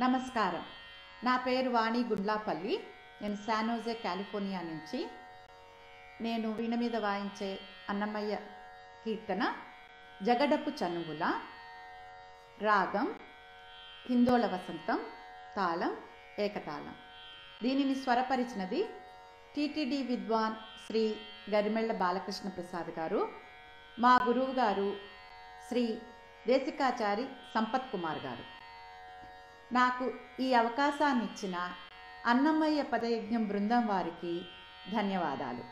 నమస్కారం నా పేరు వాణి గుండ్లాపల్లి నేను శానోజే కాలిఫోర్నియా నుంచి నేను వీణ మీద వాయించే అన్నమయ్య కీర్తన జగడపు చనువుల రాగం హిందోళ వసంతం తాళం ఏకతాళం దీనిని స్వరపరిచినది టిటిడి విద్వాన్ శ్రీ గరిమెళ్ళ బాలకృష్ణ ప్రసాద్ గారు మా గురువు గారు శ్రీ దేశికాచారి సంపత్ కుమార్ గారు నాకు ఈ అవకాశాన్ని ఇచ్చిన అన్నమయ్య పదయజ్ఞం బృందం వారికి ధన్యవాదాలు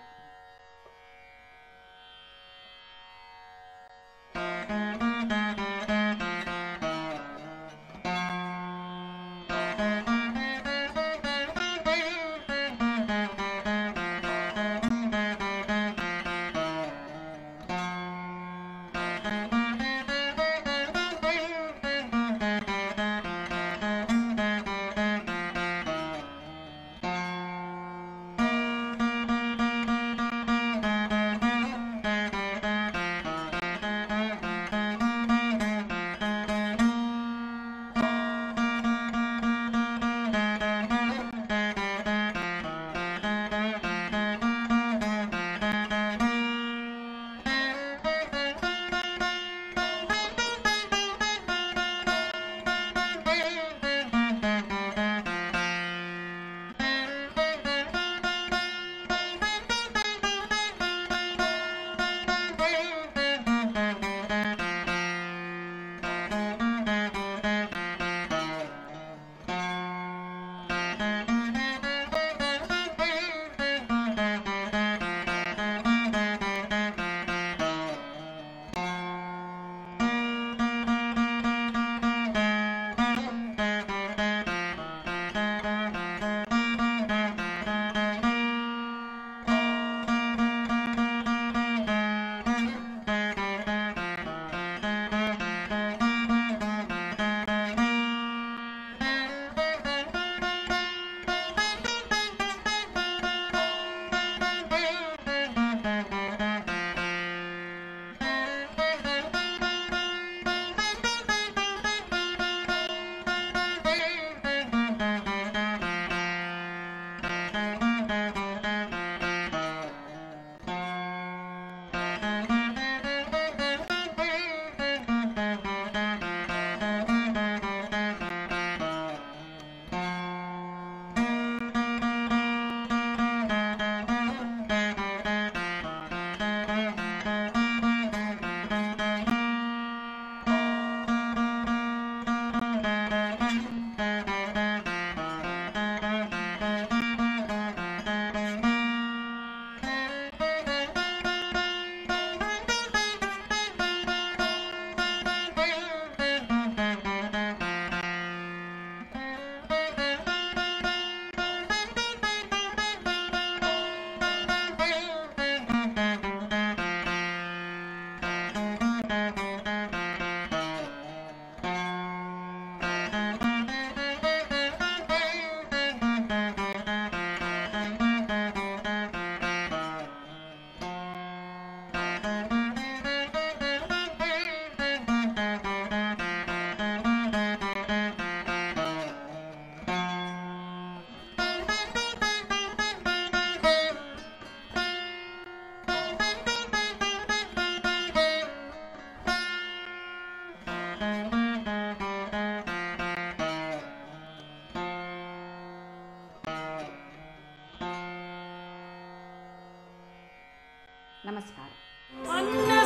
నమస్కారం అన్న